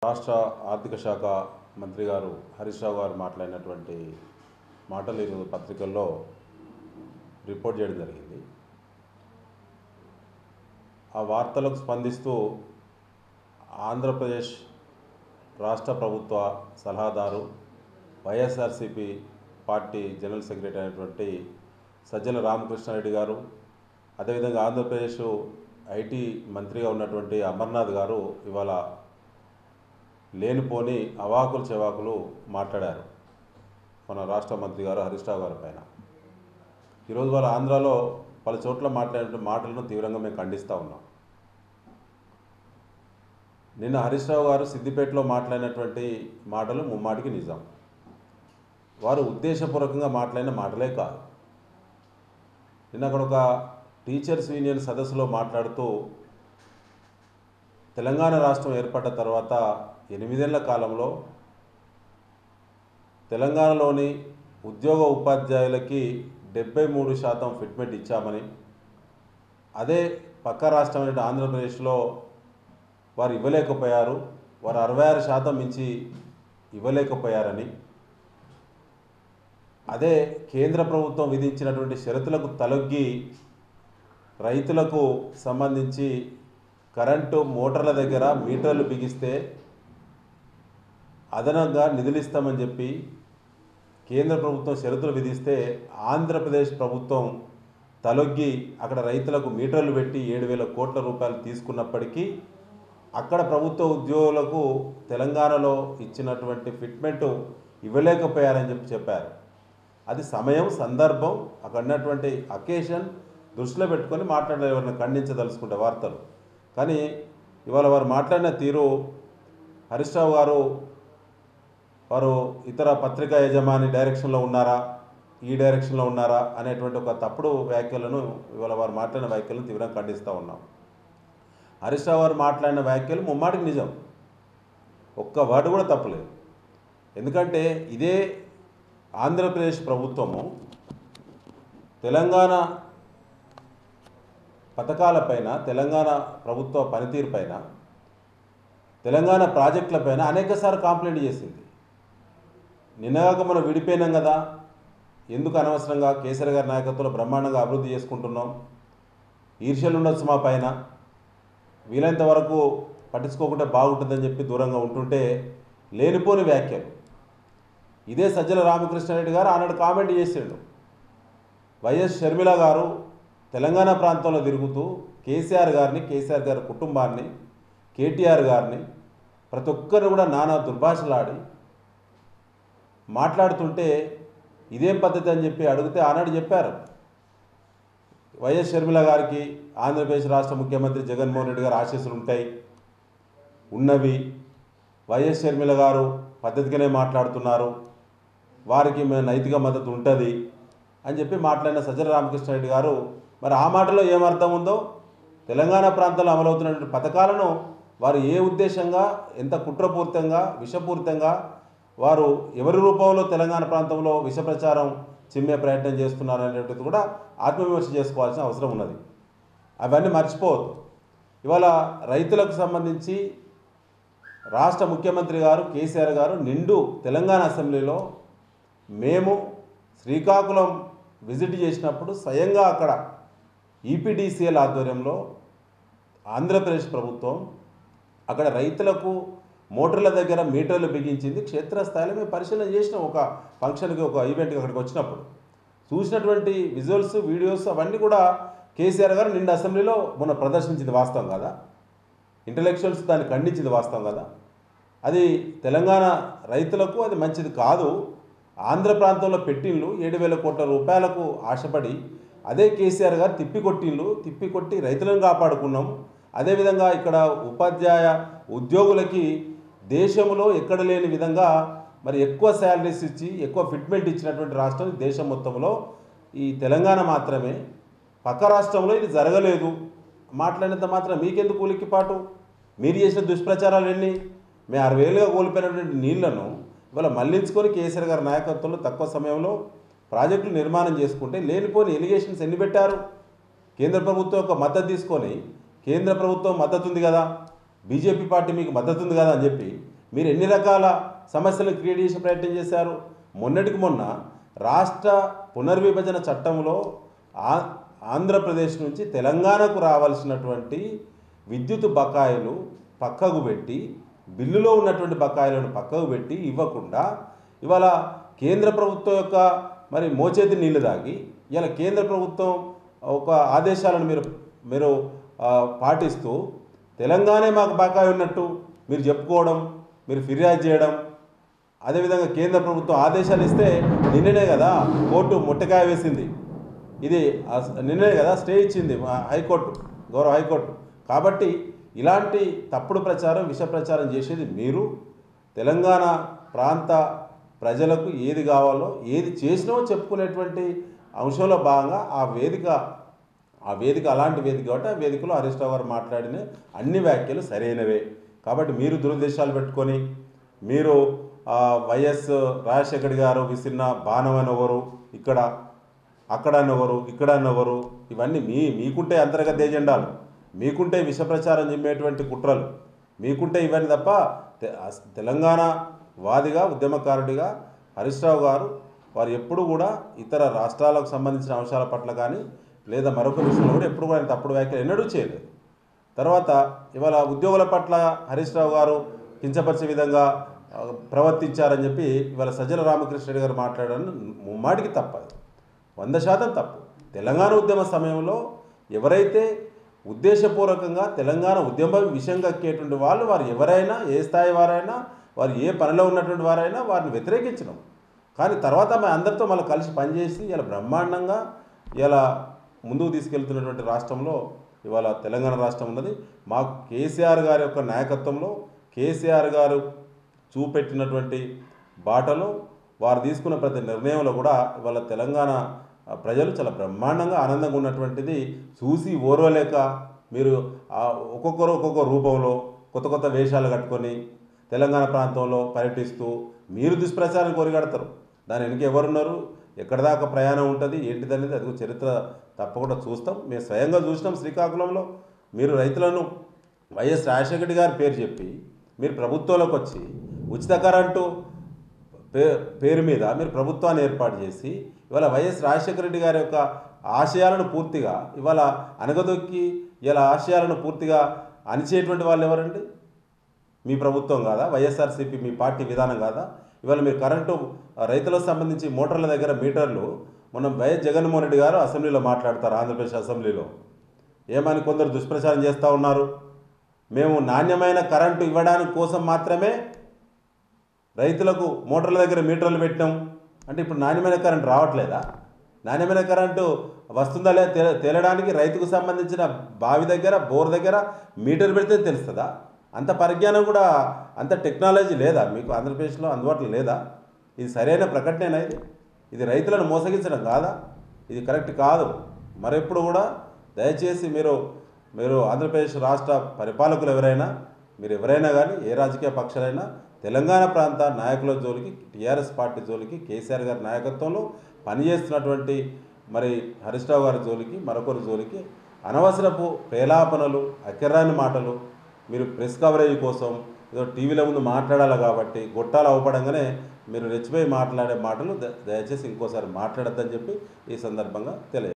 రాష్ట్ర ఆర్థిక శాఖ మంత్రి గారు హరీష్ రావు గారు మాట్లాడినటువంటి మాటలు ఈరోజు పత్రికల్లో రిపోర్ట్ చేయడం జరిగింది ఆ వార్తలకు స్పందిస్తూ ఆంధ్రప్రదేశ్ రాష్ట్ర ప్రభుత్వ సలహాదారు వైఎస్ఆర్సిపి పార్టీ జనరల్ సెక్రటరీ అయినటువంటి సజ్జల రామకృష్ణారెడ్డి గారు అదేవిధంగా ఆంధ్రప్రదేశ్ ఐటీ మంత్రిగా ఉన్నటువంటి అమర్నాథ్ గారు ఇవాళ లేనిపోని అవాకులు చెవాకులు మాట్లాడారు మన రాష్ట్ర మంత్రి గారు హరీష్ రావు గారి పైన ఈరోజు వాళ్ళ ఆంధ్రాలో పలు చోట్ల మాట్లాడిన మాటలను తీవ్రంగా మేము ఖండిస్తూ ఉన్నాం నిన్న హరీష్ రావు గారు సిద్దిపేటలో మాట్లాడినటువంటి మాటలు ముమ్మాటికి నిజం వారు ఉద్దేశపూర్వకంగా మాట్లాడిన మాటలే కాదు నిన్న అక్కడ ఒక టీచర్స్ యూనియన్ సదస్సులో మాట్లాడుతూ తెలంగాణ రాష్ట్రం ఏర్పడ్డ తర్వాత ఎనిమిదేళ్ల కాలంలో తెలంగాణలోని ఉద్యోగ ఉపాధ్యాయులకి డెబ్బై మూడు శాతం ఫిట్మెంట్ ఇచ్చామని అదే పక్క రాష్ట్రమైన ఆంధ్రప్రదేశ్లో వారు ఇవ్వలేకపోయారు వారు అరవై ఆరు శాతం మించి ఇవ్వలేకపోయారని అదే కేంద్ర ప్రభుత్వం విధించినటువంటి షరతులకు తలొగ్గి రైతులకు సంబంధించి కరెంటు మోటార్ల దగ్గర మీటర్లు బిగిస్తే అదనంగా నిధులు ఇస్తామని చెప్పి కేంద్ర ప్రభుత్వం షరతులు విధిస్తే ఆంధ్రప్రదేశ్ ప్రభుత్వం తలొగ్గి అక్కడ రైతులకు మీటర్లు పెట్టి ఏడు వేల కోట్ల రూపాయలు తీసుకున్నప్పటికీ అక్కడ ప్రభుత్వ ఉద్యోగులకు తెలంగాణలో ఇచ్చినటువంటి ఫిట్మెంట్ ఇవ్వలేకపోయారని చెప్పి చెప్పారు అది సమయం సందర్భం అక్కడ ఉన్నటువంటి అకేషన్ దృష్టిలో పెట్టుకొని మాట్లాడే ఎవరిని ఖండించదలుచుకుంటే వార్తలు కానీ ఇవాళ వారు మాట్లాడిన తీరు హరీష్ రావు గారు వారు ఇతర పత్రికా యజమాని డైరెక్షన్లో ఉన్నారా ఈ డైరెక్షన్లో ఉన్నారా అనేటువంటి ఒక తప్పుడు వ్యాఖ్యలను ఇవాళ వారు మాట్లాడిన వ్యాఖ్యలను తీవ్రంగా ఖండిస్తూ ఉన్నాం హరీష్ రావు గారు మాట్లాడిన వ్యాఖ్యలు ముమ్మాటికి నిజం ఒక్క వర్డ్ కూడా తప్పలేదు ఎందుకంటే ఇదే ఆంధ్రప్రదేశ్ ప్రభుత్వము తెలంగాణ పథకాలపైన తెలంగాణ ప్రభుత్వ పనితీరుపైన తెలంగాణ ప్రాజెక్టులపైన అనేకసార్లు కంప్లైంట్ చేసింది నిన్నగాక మనం విడిపోయినాం కదా ఎందుకు అనవసరంగా కేసీఆర్ గారి నాయకత్వంలో బ్రహ్మాండంగా అభివృద్ధి చేసుకుంటున్నాం ఈర్ష్యలు ఉండొచ్చు మా పైన వీలైనంత వరకు పట్టించుకోకుంటే బాగుంటుందని చెప్పి దూరంగా ఉంటుంటే లేనిపోని వ్యాఖ్యలు ఇదే సజ్జల రామకృష్ణారెడ్డి గారు ఆనాడు కామెంట్ చేసిండు వైఎస్ షర్మిల గారు తెలంగాణ ప్రాంతంలో తిరుగుతూ కేసీఆర్ గారిని కేసీఆర్ గారి కుటుంబాన్ని కేటీఆర్ గారిని ప్రతి ఒక్కరిని కూడా నానా దుర్భాషలాడి మాట్లాడుతుంటే ఇదేం పద్ధతి అని చెప్పి అడిగితే ఆనాడు చెప్పారు వైఎస్ షర్మిల గారికి ఆంధ్రప్రదేశ్ రాష్ట్ర ముఖ్యమంత్రి జగన్మోహన్ రెడ్డి గారు ఆశీస్సులు ఉంటాయి ఉన్నవి వైఎస్ షర్మిల గారు పద్ధతిగానే మాట్లాడుతున్నారు వారికి మేము నైతిక మద్దతు ఉంటుంది అని చెప్పి మాట్లాడిన సజ్జల రామకృష్ణారెడ్డి గారు మరి ఆ మాటలో ఏమర్థం ఉందో తెలంగాణ ప్రాంతంలో అమలవుతున్నటువంటి పథకాలను వారు ఏ ఉద్దేశంగా ఎంత కుట్రపూరితంగా విషపూరితంగా వారు ఎవరి రూపంలో తెలంగాణ ప్రాంతంలో విష ప్రచారం చిమ్మే ప్రయత్నం చేస్తున్నారు అనేటువంటిది కూడా ఆత్మవిమర్శ చేసుకోవాల్సిన అవసరం ఉన్నది అవన్నీ మర్చిపోవద్దు ఇవాళ రైతులకు సంబంధించి రాష్ట్ర ముఖ్యమంత్రి గారు కేసీఆర్ గారు నిండు తెలంగాణ అసెంబ్లీలో మేము శ్రీకాకుళం విజిట్ చేసినప్పుడు స్వయంగా అక్కడ ఈపీడీసీఎల్ ఆధ్వర్యంలో ఆంధ్రప్రదేశ్ ప్రభుత్వం అక్కడ రైతులకు మోటార్ల దగ్గర మీటర్లు బిగించింది క్షేత్రస్థాయిలో మేము పరిశీలన చేసినాం ఒక ఫంక్షన్కి ఒక ఈవెంట్కి అక్కడికి వచ్చినప్పుడు చూసినటువంటి విజువల్స్ వీడియోస్ అవన్నీ కూడా కేసీఆర్ గారు నిండు అసెంబ్లీలో మొన్న ప్రదర్శించింది వాస్తవం కదా ఇంటలెక్చువల్స్ దాన్ని ఖండించింది వాస్తవం కదా అది తెలంగాణ రైతులకు అది మంచిది కాదు ఆంధ్ర ప్రాంతంలో పెట్టిండ్లు ఏడు వేల కోట్ల రూపాయలకు ఆశపడి అదే కేసీఆర్ గారు తిప్పికొట్టిండ్లు తిప్పికొట్టి రైతులను కాపాడుకున్నాం అదేవిధంగా ఇక్కడ ఉపాధ్యాయ ఉద్యోగులకి దేశంలో ఎక్కడ లేని విధంగా మరి ఎక్కువ శాలరీస్ ఇచ్చి ఎక్కువ ఫిట్మెంట్ ఇచ్చినటువంటి రాష్ట్రం దేశం మొత్తంలో ఈ తెలంగాణ మాత్రమే పక్క రాష్ట్రంలో ఇది జరగలేదు మాట్లాడినంత మాత్రం మీకెందుకు ఉలిక్కిపాటు మీరు చేసిన దుష్ప్రచారాలు ఎన్ని మేము అరవై వేలుగా కోల్పోయినటువంటి నీళ్లను ఇవాళ మళ్లించుకొని కేసీఆర్ గారి నాయకత్వంలో తక్కువ సమయంలో ప్రాజెక్టులు నిర్మాణం చేసుకుంటే లేనిపోని ఎలిగేషన్స్ ఎన్ని పెట్టారు కేంద్ర ప్రభుత్వం యొక్క మద్దతు తీసుకొని కేంద్ర ప్రభుత్వం మద్దతు ఉంది కదా బీజేపీ పార్టీ మీకు మద్దతు ఉంది కదా అని చెప్పి మీరు ఎన్ని రకాల సమస్యలు క్రియేట్ చేసే ప్రయత్నం చేశారు మొన్నటికి మొన్న రాష్ట్ర పునర్విభజన చట్టంలో ఆ ఆంధ్రప్రదేశ్ నుంచి తెలంగాణకు రావాల్సినటువంటి విద్యుత్ బకాయిలు పక్కకు పెట్టి బిల్లులో ఉన్నటువంటి బకాయిలను పక్కకు పెట్టి ఇవ్వకుండా ఇవాళ కేంద్ర ప్రభుత్వం యొక్క మరి మోచేతి నీళ్లు తాగి ఇలా కేంద్ర ప్రభుత్వం ఒక ఆదేశాలను మీరు మీరు ఆ, పాటిస్తూ తెలంగాణే మాకు బకాయి ఉన్నట్టు మీరు చెప్పుకోవడం మీరు ఫిర్యాదు చేయడం అదేవిధంగా కేంద్ర ప్రభుత్వం ఆదేశాలు ఇస్తే నిన్ననే కదా కోర్టు ముట్టకాయ వేసింది ఇది అస్- నిన్ననే కదా స్టే ఇచ్చింది మా హైకోర్టు గౌరవ హైకోర్టు కాబట్టి ఇలాంటి తప్పుడు ప్రచారం విష ప్రచారం చేసేది మీరు తెలంగాణ ప్రాంత ప్రజలకు ఏది కావాలో ఏది చేసినామో చెప్పుకునేటువంటి అంశంలో భాగంగా ఆ వేదిక ఆ వేదిక అలాంటి వేదిక కాబట్టి ఆ వేదికలో హరీష్ రావు గారు మాట్లాడిన అన్ని వ్యాఖ్యలు సరైనవే కాబట్టి మీరు దురుద్దేశాలు పెట్టుకొని మీరు ఆ, వైఎస్ రాజశేఖర్ గారు విసిరిన బాణం అనేవారు ఇక్కడ అక్కడ అనేవారు ఇక్కడ అనేవారు ఇవన్నీ మీ మీకుంటే అంతర్గత ఎజెండాలు మీకుంటే విష ప్రచారం చెమ్మేటువంటి కుట్రలు మీకుంటే ఇవన్నీ తప్ప తె- అస్- తెలంగాణ వాదిగా ఉద్యమకారుడిగా హరీష్ రావు గారు వారు ఎప్పుడు కూడా ఇతర రాష్ట్రాలకు సంబంధించిన అంశాల పట్ల కానీ లేదా మరొక విషయంలో కూడా ఎప్పుడు కూడా ఆయన తప్పుడు వ్యాఖ్యలు ఎన్నడూ చేయలేదు తర్వాత ఇవాళ ఉద్యోగుల పట్ల హరీష్ రావు గారు కించపరిచే విధంగా ఆ, ప్రవర్తించారని చెప్పి ఇవాళ సజ్జల రామకృష్ణుడి గారు మాట్లాడడం ముమ్మాటికి తప్పదు వంద శాతం తప్పు తెలంగాణ ఉద్యమ సమయంలో ఎవరైతే ఉద్దేశపూర్వకంగా తెలంగాణ ఉద్యమం విషయం కక్కేటువంటి వాళ్ళు వారు ఎవరైనా ఏ స్థాయి వారైనా వారు ఏ పనిలో ఉన్నటువంటి వారైనా వారిని వ్యతిరేకించడం కానీ తర్వాత మేము అందరితో మళ్ళీ కలిసి పనిచేసి ఇలా బ్రహ్మాండంగా ఇలా ముందుకు తీసుకెళ్తున్నటువంటి రాష్ట్రంలో ఇవాళ తెలంగాణ రాష్ట్రం ఉన్నది మాకు కేసీఆర్ గారి యొక్క నాయకత్వంలో కేసీఆర్ గారు చూపెట్టినటువంటి బాటలో వారు తీసుకున్న ప్రతి నిర్ణయంలో కూడా ఇవాళ తెలంగాణ ఆ, ప్రజలు చాలా బ్రహ్మాండంగా ఆనందంగా ఉన్నటువంటిది చూసి ఓర్వలేక మీరు ఆ ఒక్కొక్కరు ఒక్కొక్క రూపంలో కొత్త కొత్త వేషాలు కట్టుకొని తెలంగాణ ప్రాంతంలో పర్యటిస్తూ మీరు దుష్ప్రచారం కోరిగడతారు దాని వెనుక ఎవరున్నారు ఎక్కడి దాకా ప్రయాణం ఉంటుంది ఏంటిదనేది అది చరిత్ర తప్పకుండా చూస్తాం మేము స్వయంగా చూసినాం శ్రీకాకుళంలో మీరు రైతులను వైఎస్ రాజశేఖర గారి పేరు చెప్పి మీరు ప్రభుత్వంలోకి వచ్చి ఉచిత కరెంటు పే పేరు మీద మీరు ప్రభుత్వాన్ని ఏర్పాటు చేసి ఇవాళ వైఎస్ రాజశేఖర రెడ్డి గారి యొక్క ఆశయాలను పూర్తిగా ఇవాళ అనగదొక్కి ఇలా ఆశయాలను పూర్తిగా అణిచేటువంటి వాళ్ళు ఎవరండి మీ ప్రభుత్వం కాదా వైఎస్ఆర్సీపీ మీ పార్టీ విధానం కాదా ఇవాళ మీరు కరెంటు ఆ, రైతులకు సంబంధించి మోటార్ల దగ్గర మీటర్లు మనం వైఎస్ జగన్మోహన్ రెడ్డి గారు అసెంబ్లీలో మాట్లాడతారు ఆంధ్రప్రదేశ్ అసెంబ్లీలో ఏమని కొందరు దుష్ప్రచారం చేస్తూ ఉన్నారు మేము నాణ్యమైన కరెంటు ఇవ్వడానికి కోసం మాత్రమే రైతులకు మోటార్ల దగ్గర మీటర్లు పెట్టినాం అంటే ఇప్పుడు నాణ్యమైన కరెంటు రావట్లేదా నాణ్యమైన కరెంటు వస్తుందా లేదా తెల తేలడానికి రైతుకు సంబంధించిన బావి దగ్గర బోర్ దగ్గర మీటర్ పెడితే తెలుస్తుందా అంత పరిజ్ఞానం కూడా అంత టెక్నాలజీ లేదా మీకు ఆంధ్రప్రదేశ్లో అందుబాటులో లేదా ఇది సరైన ప్రకటనేనా ఇది ఇది రైతులను మోసగించడం కాదా ఇది కరెక్ట్ కాదు మరెప్పుడు కూడా దయచేసి మీరు మీరు ఆంధ్రప్రదేశ్ రాష్ట్ర పరిపాలకులు ఎవరైనా మీరు ఎవరైనా కానీ ఏ రాజకీయ పక్షాలైనా తెలంగాణ ప్రాంత నాయకుల జోలికి టీఆర్ఎస్ పార్టీ జోలికి కేసీఆర్ గారి నాయకత్వంలో పనిచేస్తున్నటువంటి మరి హరీష్ రావు గారి జోలికి మరొకరి జోలికి అనవసరపు పేలాపనలు అకెర్రాని మాటలు మీరు ప్రెస్ కవరేజ్ కోసం ఏదో టీవీల ముందు మాట్లాడాలి కాబట్టి గొట్టాలు అవపడంగానే మీరు రెచ్చిపోయి మాట్లాడే మాటలు ద- దయచేసి ఇంకోసారి మాట్లాడద్దని చెప్పి ఈ సందర్భంగా తెలియ